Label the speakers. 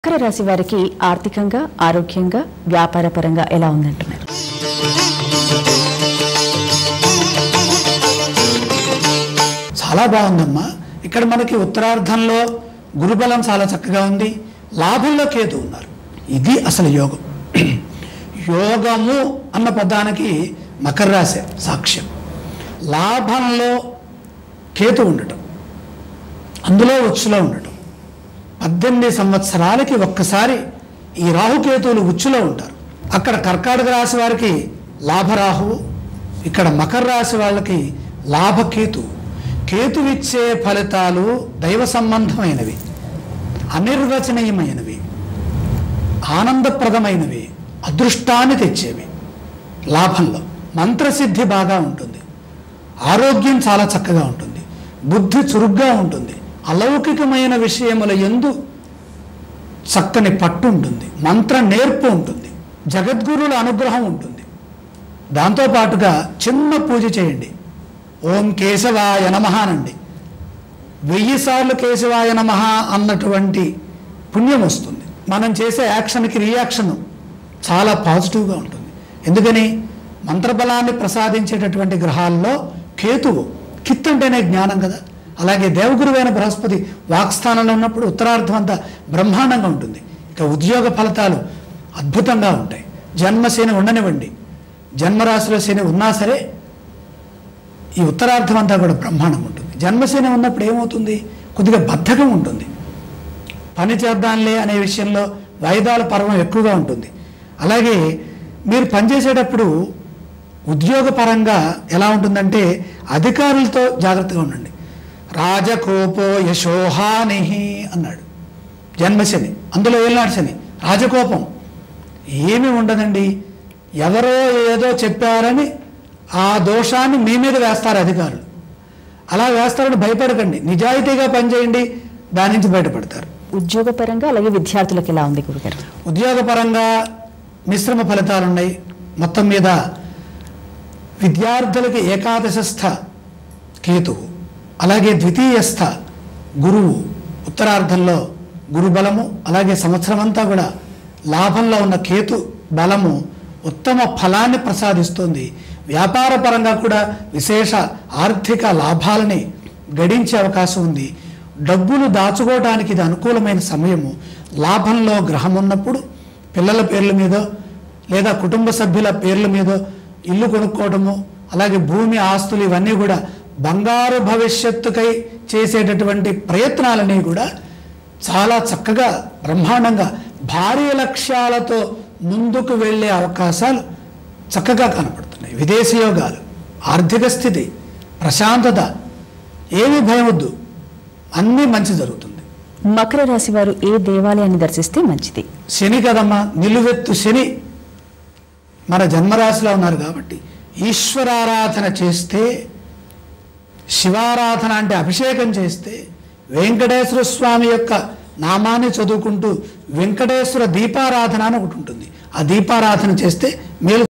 Speaker 1: మకర రాశి వారికి ఆర్థికంగా ఆరోగ్యంగా వ్యాపారపరంగా ఎలా ఉందంటున్నారు
Speaker 2: చాలా బాగుందమ్మా ఇక్కడ మనకి ఉత్తరార్ధంలో గురుబలం చాలా చక్కగా ఉంది లాభంలో కేతు ఉన్నారు ఇది అసలు యోగం యోగము అన్న పదానికి మకర రాశి సాక్ష్యం లాభంలో కేతు ఉండటం అందులో ఉచ్చులో ఉండటం పద్దెనిమిది సంవత్సరాలకి ఒక్కసారి ఈ రాహుకేతువులు ఉచ్చులో ఉంటారు అక్కడ కర్కాటక రాశి వారికి లాభరాహువు ఇక్కడ మకర రాశి వాళ్ళకి లాభకేతు కేతువిచ్చే ఫలితాలు దైవ సంబంధమైనవి అనిర్వచనీయమైనవి ఆనందప్రదమైనవి అదృష్టాన్ని తెచ్చేవి లాభంలో మంత్రసిద్ధి బాగా ఉంటుంది ఆరోగ్యం చాలా చక్కగా ఉంటుంది బుద్ధి చురుగ్గా ఉంటుంది అలౌకికమైన విషయముల ఎందు చక్కని పట్టు ఉంటుంది మంత్ర నేర్పు ఉంటుంది జగద్గురుల అనుగ్రహం ఉంటుంది దాంతోపాటుగా చిన్న పూజ చేయండి ఓం కేశవాయ నమః అనండి వెయ్యి సార్లు కేశవాయ నమః అన్నటువంటి పుణ్యం వస్తుంది మనం చేసే యాక్షన్కి రియాక్షన్ చాలా పాజిటివ్గా ఉంటుంది ఎందుకని మంత్రబలాన్ని ప్రసాదించేటటువంటి గ్రహాల్లో కేతువు కిత్ అంటేనే జ్ఞానం కదా అలాగే దేవగురువైన బృహస్పతి వాక్స్థానంలో ఉన్నప్పుడు ఉత్తరార్ధం అంతా బ్రహ్మాండంగా ఉంటుంది ఇక ఉద్యోగ ఫలితాలు అద్భుతంగా ఉంటాయి జన్మశని ఉండనివ్వండి జన్మరాశిలో శని ఉన్నా సరే ఈ ఉత్తరార్ధం అంతా కూడా బ్రహ్మాండం ఉంటుంది జన్మశని ఉన్నప్పుడు ఏమవుతుంది కొద్దిగా బద్ధకం ఉంటుంది పని చేద్దాంలే అనే విషయంలో వాయిదాల పర్వం ఎక్కువగా ఉంటుంది అలాగే మీరు పనిచేసేటప్పుడు ఉద్యోగపరంగా ఎలా ఉంటుందంటే అధికారులతో జాగ్రత్తగా ఉండండి రాజకోపో యశోహాని అన్నాడు జన్మశని అందులో ఏనాడు శని రాజకోపం ఏమీ ఉండదండి ఎవరో ఏదో చెప్పారని ఆ దోషాన్ని మీ మీద వేస్తారు అధికారులు అలా వేస్తారని భయపడకండి నిజాయితీగా పనిచేయండి దాని నుంచి బయటపడతారు
Speaker 1: ఉద్యోగపరంగా అలాగే విద్యార్థులకు ఎలా ఉంది గురుగారు
Speaker 2: ఉద్యోగపరంగా మిశ్రమ ఫలితాలు ఉన్నాయి మొత్తం మీద విద్యార్థులకి ఏకాదశస్థ కేతువు అలాగే ద్వితీయస్థ గురువు ఉత్తరార్ధంలో గురు బలము అలాగే సంవత్సరం అంతా కూడా లాభంలో ఉన్న కేతు బలము ఉత్తమ ఫలాన్ని ప్రసాదిస్తుంది వ్యాపార పరంగా కూడా విశేష ఆర్థిక లాభాలని గడించే అవకాశం ఉంది డబ్బులు దాచుకోవడానికి ఇది అనుకూలమైన సమయము లాభంలో గ్రహం ఉన్నప్పుడు పిల్లల పేర్ల మీదో లేదా కుటుంబ సభ్యుల పేర్ల మీదో ఇల్లు కొనుక్కోవడము అలాగే భూమి ఆస్తులు ఇవన్నీ కూడా బంగారు భవిష్యత్తుకై చేసేటటువంటి ప్రయత్నాలన్నీ కూడా చాలా చక్కగా బ్రహ్మాండంగా భారీ లక్ష్యాలతో ముందుకు వెళ్ళే అవకాశాలు చక్కగా కనపడుతున్నాయి విదేశీ యోగాలు ఆర్థిక స్థితి ప్రశాంతత ఏమీ భయం వద్దు అన్నీ మంచి జరుగుతుంది
Speaker 1: మకర రాశి వారు ఏ దేవాలయాన్ని దర్శిస్తే మంచిది
Speaker 2: శని కదమ్మా నిలువెత్తు శని మన జన్మరాశిలో ఉన్నారు కాబట్టి ఈశ్వరారాధన చేస్తే శివారాధన అంటే అభిషేకం చేస్తే వెంకటేశ్వర స్వామి యొక్క నామాన్ని చదువుకుంటూ వెంకటేశ్వర దీపారాధన అని ఒకటి ఉంటుంది ఆ దీపారాధన చేస్తే మేలు